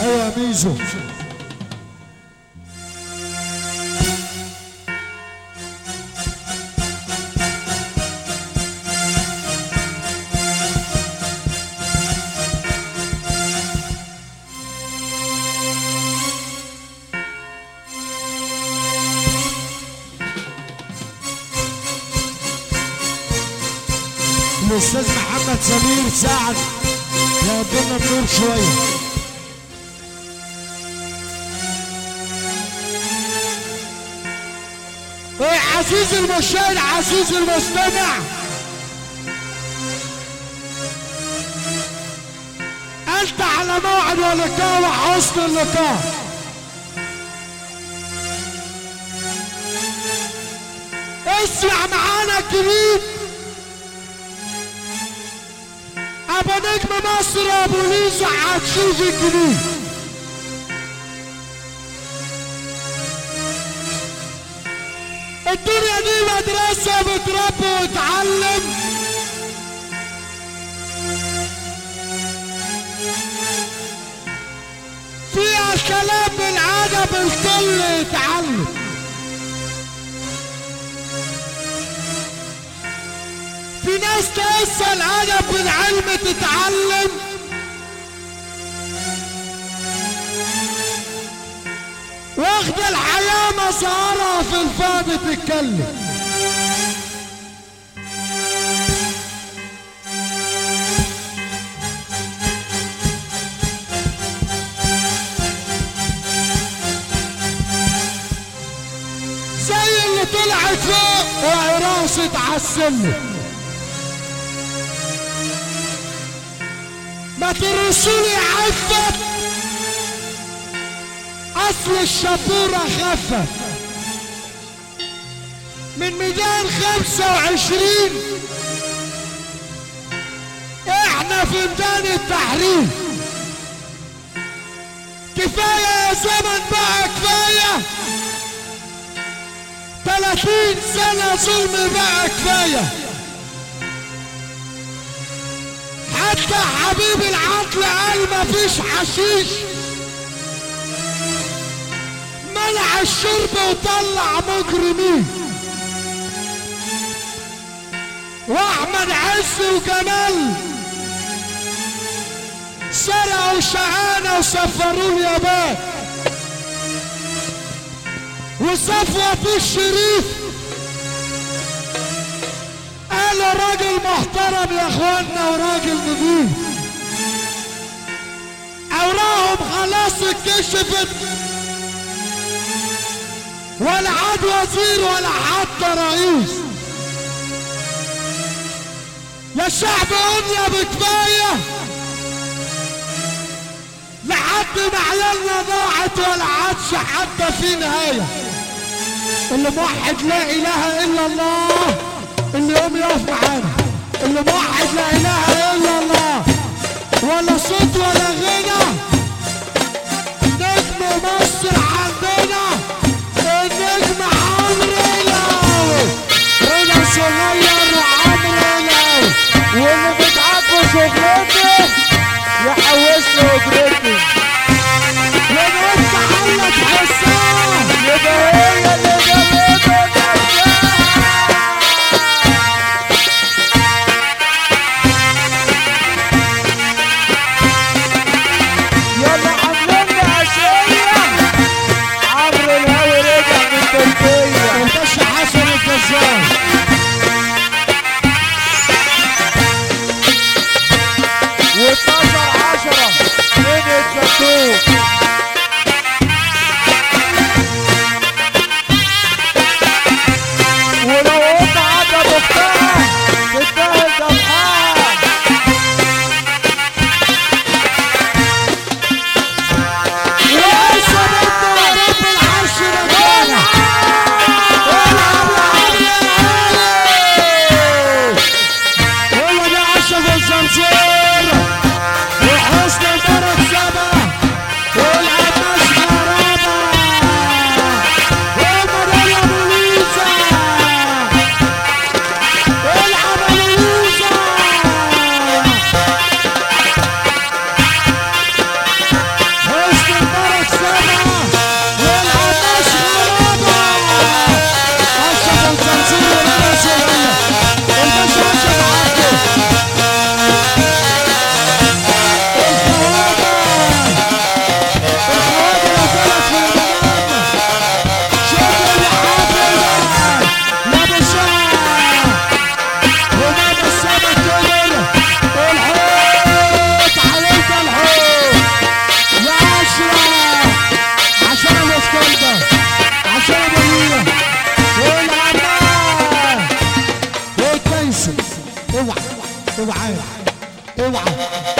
ايوه يا ميزو الاستاذ محمد سمير سعد يقدمنا النور شويه ايه عزيزي المشاهد عزيزي المستمع انت على موعد ولقاء وحسن اللقاء اسمع معانا الجديد ابو نجم مصر ابو ليزو هتشوف الجديد الدنيا دي مدرسة بتربي وتعلم فيها كلام من عدم الكل يتعلم في ناس تسأل أدب بالعلم تتعلم واخد الحياة مسارها في الفاضي تتكلم زي اللي طلعت فوق وعراسة عالسلم ما ترسولي عفت اصل الشبورة خفت من ميدان خمسة وعشرين احنا في ميدان التحرير كفاية يا زمن بقى كفاية تلاتين سنة ظلم بقى كفاية حتى حبيب العقل قال مفيش حشيش منع الشرب وطلع مجرمين واحمد عز وجمال سرقوا شقانا وسفروا اليابان وصفوة الشريف قالوا راجل محترم يا اخوانا وراجل نضيف اوراقهم خلاص اتكشفت ولا عاد وزير ولا حتى رئيس يا شعب قلنا بكفايه لحد ما عيالنا ضاعت ولا عادش حتى في نهايه اللي موحد لا اله الا الله اللي يقوم يقف معانا اللي موحد لا اله الا الله ولا صوت ولا غنى نجم مصر عندنا النجم عمرو الهاوي هنا صغير وعمرو الهاوي واللي بيتعب في شغلته يحوش له اجرته ونقص حلت حسام يبقى هي اللي جابته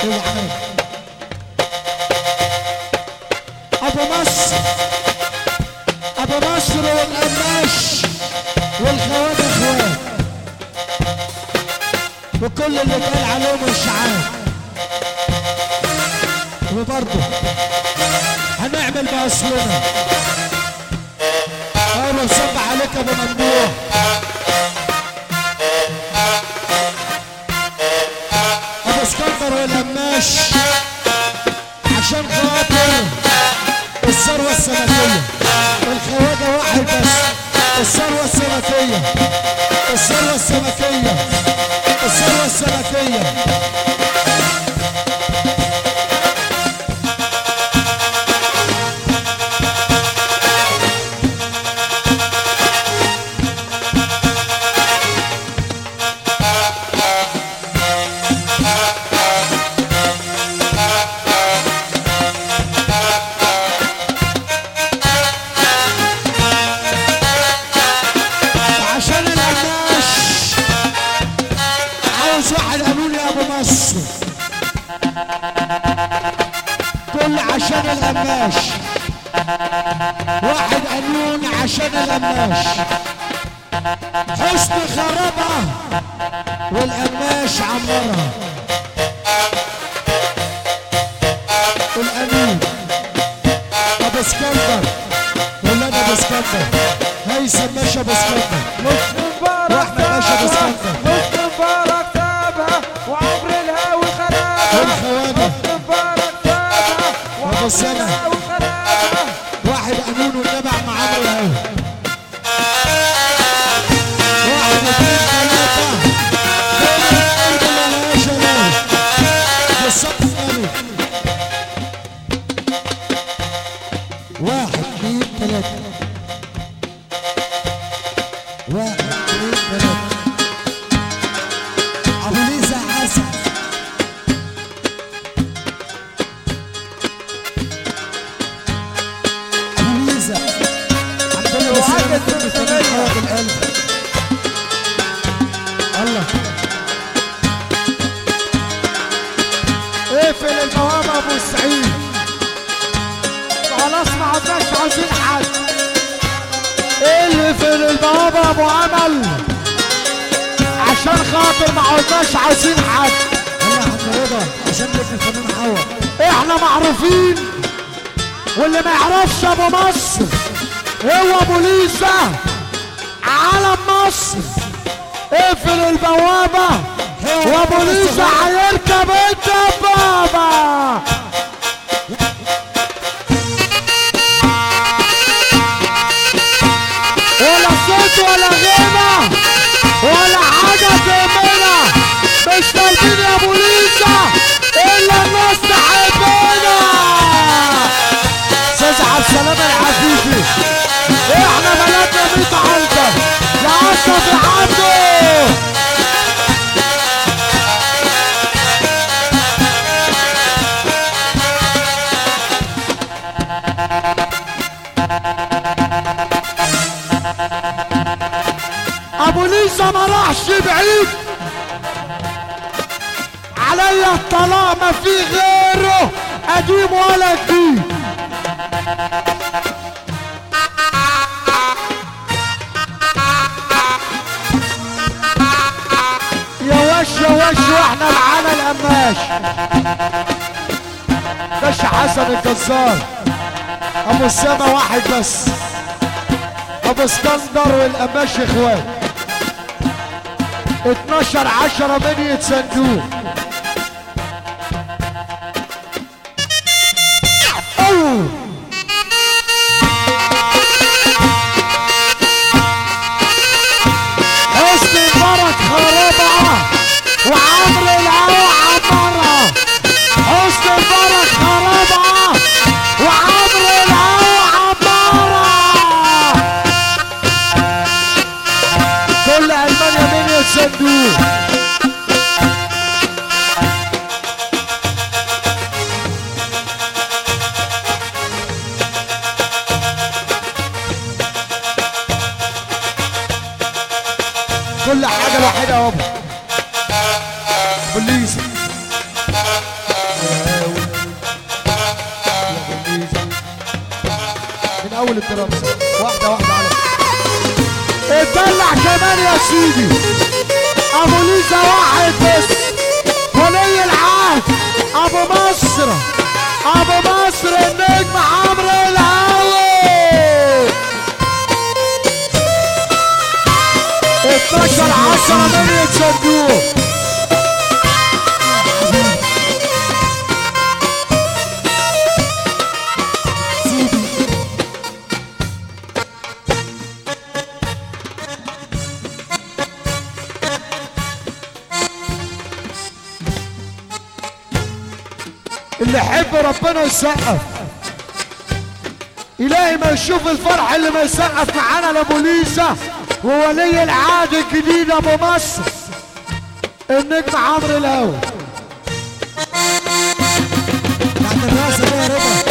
اوعى ابو مصر ابو مصر والقماش والخواجه اخوات وكل اللي اتقال عليهم اشعاع وبرضه هنعمل باصلنا انا مصب عليك يا ابو ممدوح ابو اسكندر والقماش عشان خاطر الثروة السمكية الخواجة واحد بس الثروة السمكية الثروة السمكية الثروة السمكية عشان القماش عاوز واحد قانون يا ابو مصر كل عشان القماش واحد قانون عشان القماش حسن خربها والقماش عمرها الامين ابو اسكندر ولا انا ابو اسكندر هيثم باشا ابو اسكندر مبارك واحمد باشا ابو سابها اسكندر مبارك سابها وعمر الهاوي خلابها والخواجه مبارك سابها وعمر السنة. الهاوي خلابها واحد قانون وتابع مع عمرو الهوي واحد اثنين ثلاثة فين القلب اللي ملهاش امان بالصف الثاني واحد اثنين ثلاثة واحد اثنين ثلاثة أبو ليزا حسن أبو ليزا عبد الله وعجز بسلام من الفنان الثمانية. حوض القلب الله اقفل البوابة ابو سعيد خلاص ما عدناش عاوزين حد اقفل البوابة ابو عمل عشان خاطر ما عدناش عاوزين حد الله يا عم رضا عشان ابن الفنان حوض احنا معروفين واللي ما يعرفش ابو مصر هو ابو ليزا علم مصر اقفل البوابة وابو ليزا هيركب الدبابة ولا صوت ولا غنى ولا حاجة تهمنا مش طالبين يا ابو ليزا الا الناس تحبنا استاذ عبد السلام العفيفي احنا بلدنا 100 عنده يا اشرف يا عبده ابو ليزا ما راحش بعيد عليا الطلاق ما في غيره قديم ولا جديد يا وش يا وش واحنا معانا القماش باشا حسن الجزار ابو السما واحد بس ابو اسكندر والقماش اخوات 12 10 من يتسندوه أوه. حسني مبارك خربعة وعمرو الهوى عمرة حسني مبارك خربعة وعمرو الهوى عمرة كل المانيا مين يتسندوه كل حاجة الوحيدة يا بابا بوليس اول الدراسه واحده واحده على اتدلع كمان يا سيدي ابو ليزا واحد بس ولي العهد ابو مصر ابو مصر النجم عمرو الهوي 12 10 مليون صندوق اللي يحب ربنا يسقف إلهي ما يشوف الفرح اللي ما يسقف معانا لابو ليزا وولي العهد الجديد ابو مصر النجم عمرو الهوي بعد الراسه ده يا رضا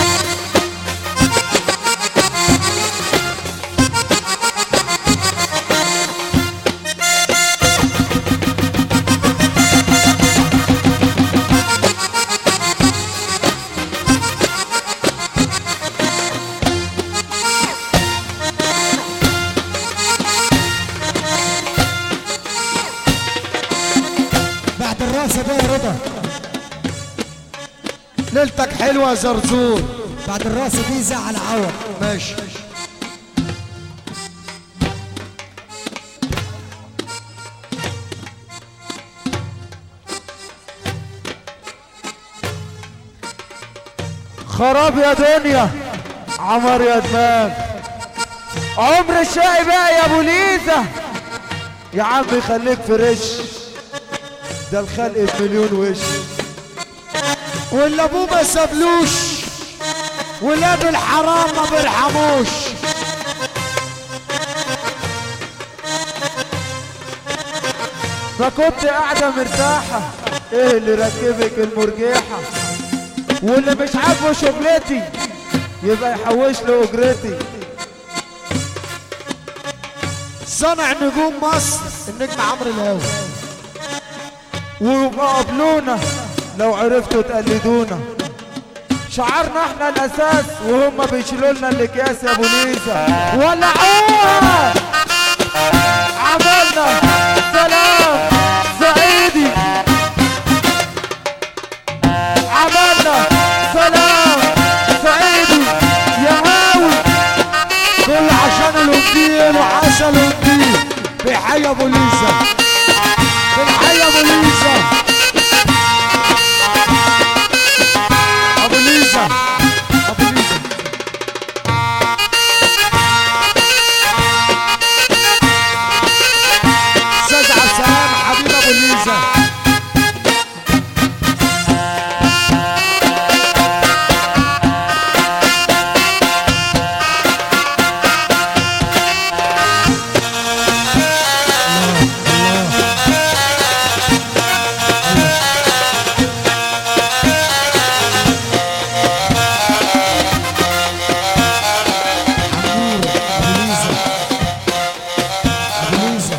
بعد الراسه ده يا رضا ليلتك حلوه يا زرزور بعد الراسه دي زعل عوض ماشي خراب يا دنيا عمر يا دماغ عمر الشقي بقى يا ابو ليزا يا عم خليك فريش ده الخلق بمليون وش واللي ابوه ما سابلوش ولاد الحرام ما بيرحموش فكنت قاعدة مرتاحة ايه اللي ركبك المرجيحة واللي مش عاجبه شغلتي يبقى يحوش له اجرتي صنع نجوم مصر النجم عمرو الهوي ويبقى قبلونا لو عرفتوا تقلدونا شعارنا احنا الاساس وهم بيشيلوا لنا الاكياس يا ابو ليزا ولعوها عملنا سلام صعيدي عملنا سلام صعيدي يا هاوي كل عشان الوكيل وعسل الوكيل بحي ابو ليزا بحي ابو ليزا ابو ليزا ابو ليزا استاذ عبد السلام حبيب ابو ليزا عمور ابو ليزا ابو ليزا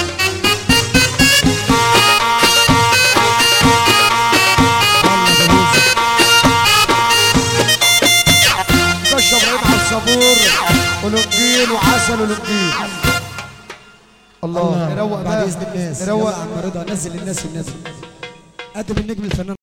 يلا ابو ليزا باشا ابراهيم على الصبور ولنجيل وعسل ولنجيل الله الله يروق بعد بقى اذن الناس يروق يلا يا عم رضا نزل الناس في النزل قدم النجم الفنان